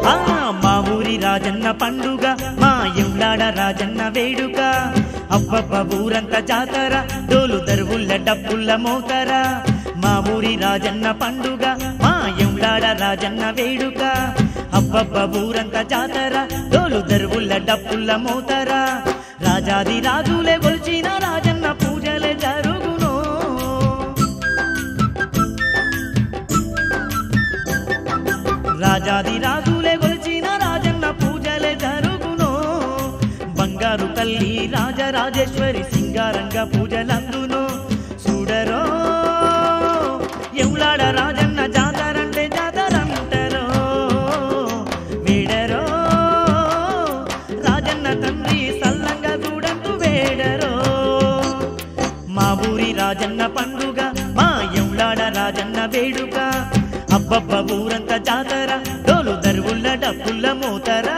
ఆ మా ఊరి రాజన్న పండుగ మా ఎంలాడ రాజన్న వేడుక అబ్బబ్బ ఊరంతా జాతర డోలు దరువుల్ల డబ్బుల్ల మోతర మా ఊరి రాజన్న పండుగ మా ఎంలాడ రాజన్న వేడుక అబ్బబ్బ ఊరంతా జాతర డోలు దరువుల్ల డబ్బుల్ల మోతర రాజాది రాజులే గొల్చిన రాజన్న పూజలే జరుగును రాజాది రాజులే గొలిచిన రాజన్న పూజలే జరుగును బంగారు తల్లి రాజరాజేశ్వరి సింగారంగా పూజలందును చూడరో ఎవలాడ రాజన్న జాతరంటే జాతరంటరో వేడరో రాజన్న తండ్రి సల్లంగా చూడంటూ వేడరో మా ఊరి రాజన్న పండుగ మా ఎంలాడ రాజన్న వేడుక అబ్బబ్బ ఊరంతా జాతర డోలు దరువుల్ల డబ్బుల్ల మోతరా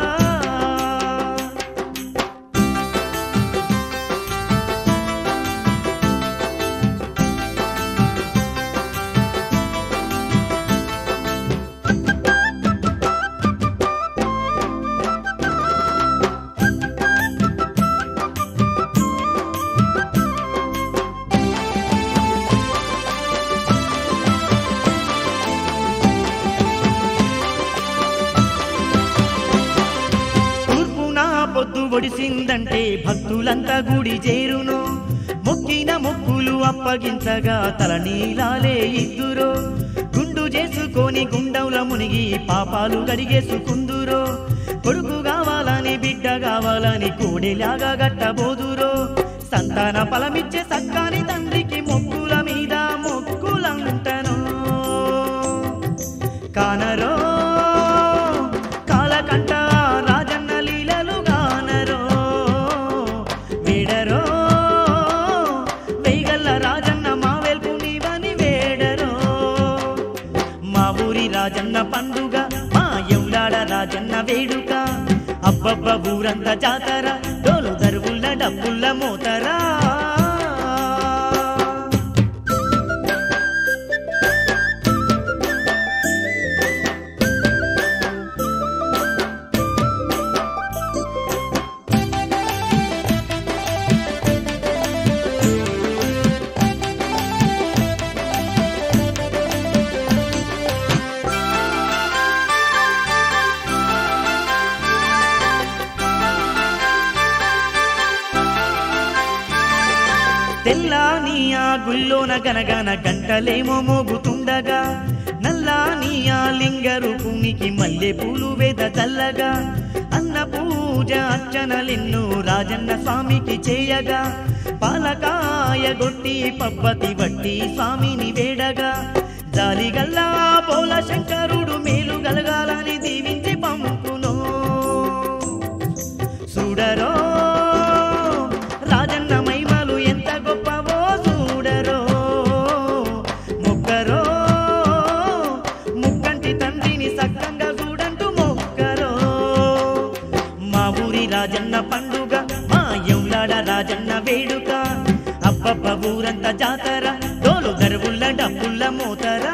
తూర్పున పొద్దు ఒడిసిందంటే భక్తులంతా గుడి చేరును మొక్కిన మొక్కులు అప్పగించగా తల నీలాలే ఇద్దురో గుండు చేసుకొని గుండంల మునిగి పాపాలు కడిగేసుకుందురో కొడుకు కావాలని బిడ్డ కావాలని కోడెలాగా గట్టబోదురో సంతాన ఫలమిచ్చే సక్కాని తండ్రికి మొక్కుల మీద మొక్కులంటను కానరో కాలకంట రాజన్న లీలలు గానరో వేడరో వేగల్ల రాజన్న మా వెల్పు నీవని వేడరో మా ఊరి రాజన్న పండుగ మా ఎవలాడ రాజన్న వేడుక అబ్బబ్బ ఊరంతా జాతర డోలు దరువుల్ల డబ్బుల్ల మోతరా తెల్లాని ఆ గుల్లోన గనగన గంటలేమో మోగుతుండగా నల్లాని ఆ లింగ రూపునికి మల్లె పూలు వేద చల్లగా అన్న పూజ అర్చనలెన్నో రాజన్న స్వామికి చేయగా పాలకాయ గొట్టి పబ్బతి వట్టి స్వామిని వేడగా జాలిగల్లా పోల శంకరుడు మేలు గలగాలని దీవించి పంపును చూడరో రాజన్న మహిమలు ఎంత గొప్పవో చూడరో మొక్కరో ముక్కంటి తండ్రిని సక్కంగా చూడంటూ మొక్కరో మా ఊరి రాజన్న పండుగ మా ఎవలాడ రాజన్న వేడుక అబ్బబ్బ ఊరంతా జాతర డోలు దరువుల్ల డబ్బుల్ల మోతరా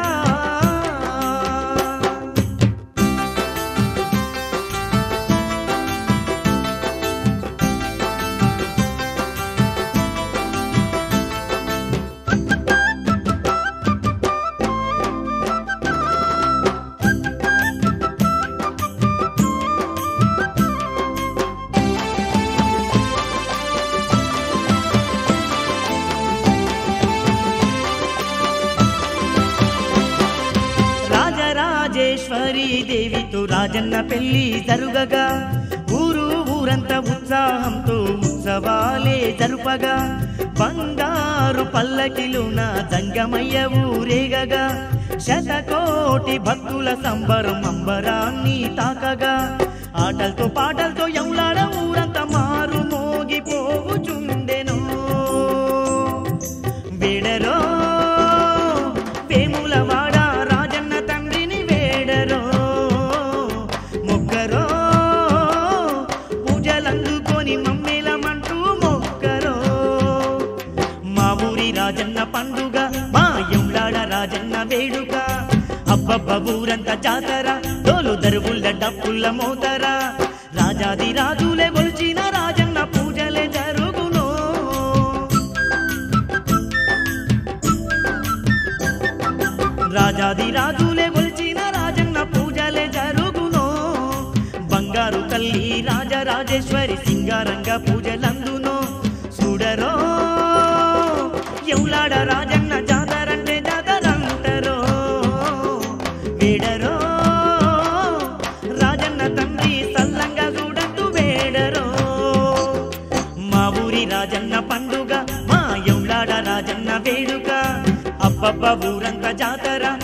రాజరాజేశ్వరి దేవితో రాజన్న పెళ్లి జరుగగా ఊరు ఊరంతా ఉత్సాహంతో ఉత్సవాలే జరుపగా బంగారు పల్లకిలున జంగమయ్య ఊరేగగా శతకోటి భక్తుల సంబరం అంబరాన్ని తాకగా ఆటలతో పాటలతో ఎవలాడ ఊరంతా మారు మోగిపోవుచుండెను వేడరో వేములవాడ రాజన్న తండ్రిని వేడరో మొక్కరో పూజలందుకొని మమ్మేలమంటూ మొక్కరో మా ఊరి రాజన్న పండుగ మా ఎంలాడ రాజన్న వేడుక అబ్బబ్బ ఊరంతా జాతర డోలు దరువుల డప్పుల మోతరా రాజాది రాజులే కొలిచిన రాజన్న పూజలే జరుగును రాజాది రాజులే కొలిచిన రాజన్న పూజలే జరుగును బంగారు తల్లి రాజరాజేశ్వరి సింగారంగ పూజలందును చూడరో ఎవులాడ రాజన్న జాతరంటే జాతరంటరో వేడరో రాజన్న తండ్రి సల్లంగా చూడంటూ వేడరో మా ఊరి రాజన్న పండుగ మా ఎవులాడ రాజన్న వేడుక అబ్బబ్బ ఊరంతా జాతర